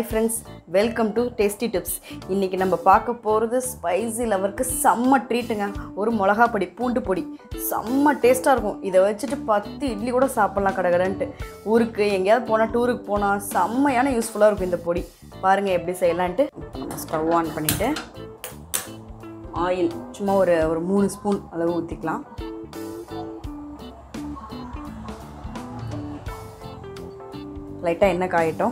friends welcome to tasty tips இன்றைக்கி நம்ம பார்க்க போகிறது ஸ்பைசி லவருக்கு செம்ம ட்ரீட்டுங்க ஒரு மிளகா பொடி பூண்டு பொடி செம்ம டேஸ்ட்டாக இருக்கும் இதை வச்சுட்டு பத்து இட்லி கூட சாப்பிட்லாம் கடகடன்ட்டு ஊருக்கு எங்கேயாவது போனால் டூருக்கு போனால் செம்மையான யூஸ்ஃபுல்லாக இருக்கும் இந்த பொடி பாருங்கள் எப்படி செய்யலான்ட்டு இப்போ நம்ம ஸ்டவ் ஆன் பண்ணிவிட்டு ஆயில் சும்மா ஒரு ஒரு மூணு ஸ்பூன் அளவு ஊற்றிக்கலாம் லைட்டாக எண்ணெய் காயட்டும்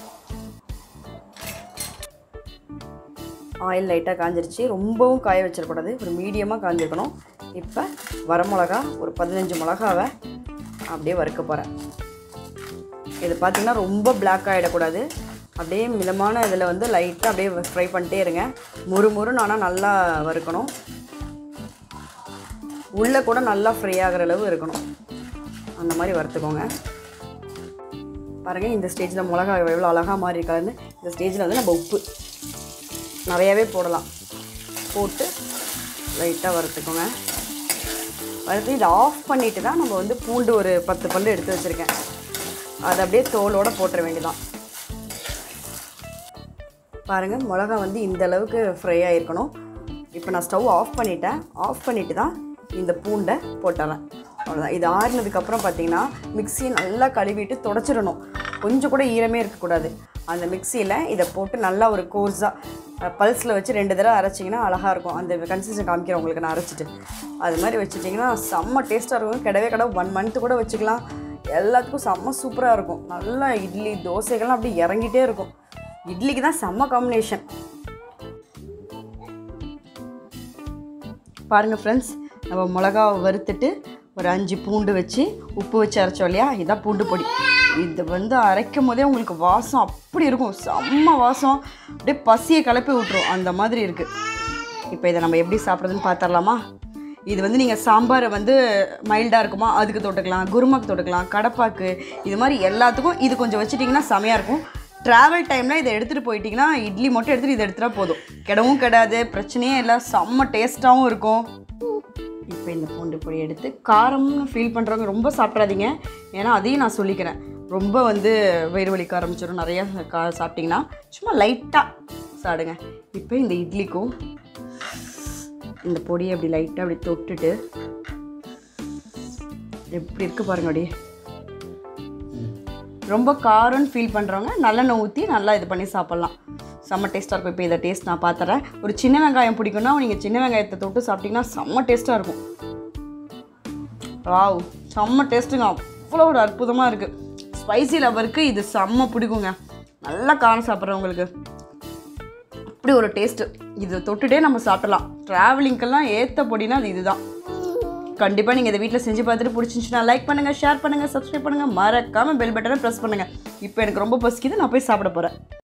ஆயில் லைட்டாக காஞ்சிருச்சு ரொம்பவும் காய வச்சிடக்கூடாது ஒரு மீடியமாக காஞ்சிருக்கணும் இப்போ வரமிளகா ஒரு பதினஞ்சு மிளகாவை அப்படியே வறுக்க போகிறேன் இது பார்த்திங்கன்னா ரொம்ப பிளாக் ஆகிடக்கூடாது அப்படியே மிதமான இதில் வந்து லைட்டாக அப்படியே ஃப்ரை பண்ணிட்டே இருங்க முறு முறுன்னு ஆனால் நல்லா வறுக்கணும் உள்ளே கூட நல்லா ஃப்ரை ஆகிற அளவு இருக்கணும் அந்த மாதிரி வறுத்துக்கோங்க பாருங்கள் இந்த ஸ்டேஜில் மிளகா எவ்வளோ அழகாக மாறி இருக்காதுன்னு இந்த ஸ்டேஜில் வந்து நம்ம உப்பு நிறையாவே போடலாம் போட்டு லைட்டாக வறுத்துக்கோங்க வறுத்து இதை ஆஃப் பண்ணிவிட்டு தான் நம்ம வந்து பூண்டு ஒரு பத்து பல்லு எடுத்து வச்சுருக்கேன் அதை அப்படியே தோலோடு போட்டுற வேண்டியதான் பாருங்கள் மிளகா வந்து இந்த அளவுக்கு ஃப்ரை ஆகிருக்கணும் இப்போ நான் ஸ்டவ் ஆஃப் பண்ணிட்டேன் ஆஃப் பண்ணிவிட்டு தான் இந்த பூண்டை போட்டுறேன் அவ்வளோதான் இது ஆறுனதுக்கப்புறம் பார்த்தீங்கன்னா மிக்சியை நல்லா கழுவிட்டு தொடச்சிடணும் கொஞ்சம் கூட ஈரமே இருக்கக்கூடாது அந்த மிக்சியில் இதை போட்டு நல்லா ஒரு கோர்ஸாக பல்ஸில் வச்சு ரெண்டு தடவை அரைச்சிங்கன்னா அழகாக இருக்கும் அந்த கன்சிஸ்டன் காமிக்கிறேன் உங்களுக்கு நான் அரைச்சிட்டு அது மாதிரி வச்சுட்டிங்கன்னா செம்ம டேஸ்ட்டாக இருக்கும் கிடவே கடை ஒன் மந்த்து கூட வச்சுக்கலாம் எல்லாத்துக்கும் செம்ம சூப்பராக இருக்கும் நல்லா இட்லி தோசைகள்லாம் அப்படியே இறங்கிட்டே இருக்கும் இட்லிக்கு தான் செம்ம காம்பினேஷன் பாருங்கள் ஃப்ரெண்ட்ஸ் நம்ம மிளகாவை வறுத்துட்டு ஒரு அஞ்சு பூண்டு வச்சு உப்பு வச்சு அரைச்சோம் இல்லையா இதுதான் பூண்டு பொடி இது வந்து அரைக்கும் போதே உங்களுக்கு வாசம் அப்படி இருக்கும் செம்ம வாசம் அப்படியே பசியை கிளப்பி விட்ரும் அந்த மாதிரி இருக்குது இப்போ இதை நம்ம எப்படி சாப்பிட்றதுன்னு பார்த்துடலாமா இது வந்து நீங்கள் சாம்பாரை வந்து மைல்டாக இருக்குமா அதுக்கு தொட்டுக்கலாம் குருமாக்கு தொட்டுக்கலாம் கடப்பாக்கு இது மாதிரி எல்லாத்துக்கும் இது கொஞ்சம் வச்சுட்டிங்கன்னா செமையாக இருக்கும் ட்ராவல் டைமில் இதை எடுத்துகிட்டு போயிட்டிங்கன்னா இட்லி மட்டும் எடுத்துகிட்டு இதை எடுத்துகிட்டா போதும் கிடவும் கிடாது பிரச்சனையே இல்லை செம்ம டேஸ்ட்டாகவும் இருக்கும் இப்போ இந்த பூண்டு பொடி எடுத்து காரம்னு ஃபீல் பண்ணுறவங்க ரொம்ப சாப்பிட்றாதீங்க ஏன்னா அதையும் நான் சொல்லிக்கிறேன் ரொம்ப வந்து வயிறு வலிக்க ஆரம்பிச்சிடும் நிறையா கா சாப்பிட்டிங்கன்னா சும்மா லைட்டாக சாப்பிடுங்க இப்போ இந்த இட்லிக்கும் இந்த பொடியை அப்படி லைட்டாக அப்படி தொட்டுட்டு எப்படி இருக்குது பாருங்க அப்படியே ரொம்ப காரம்னு ஃபீல் பண்ணுறவங்க நல்லெண்ணெய் ஊற்றி நல்லா இது பண்ணி சாப்பிட்லாம் செம்ம டேஸ்ட்டாக இருக்கும் இப்போ இதை டேஸ்ட் நான் பார்த்துறேன் ஒரு சின்ன வெங்காயம் பிடிக்கும்னா நீங்கள் சின்ன வெங்காயத்தை தொட்டு சாப்பிட்டிங்கன்னா செம்ம டேஸ்ட்டாக இருக்கும் வாவ் செம்ம டேஸ்ட்டுங்க அவ்வளோ ஒரு அற்புதமாக இருக்குது ஸ்பைசி லவருக்கு இது செம்ம பிடிக்குங்க நல்லா காரம் சாப்பிட்றவங்களுக்கு அப்படி ஒரு டேஸ்ட்டு இதை தொட்டுட்டே நம்ம சாப்பிடலாம் ட்ராவலிங்க்கெல்லாம் ஏற்ற பொடினா அது இதுதான் கண்டிப்பாக நீங்கள் இதை வீட்டில் செஞ்சு பார்த்துட்டு பிடிச்சிருந்துச்சுன்னா லைக் பண்ணுங்கள் ஷேர் பண்ணுங்கள் சப்ஸ்கிரைப் பண்ணுங்கள் மறக்காமல் பெல் பட்டனை ப்ரெஸ் பண்ணுங்கள் இப்போ எனக்கு ரொம்ப பசிக்குது நான் போய் சாப்பிட போகிறேன்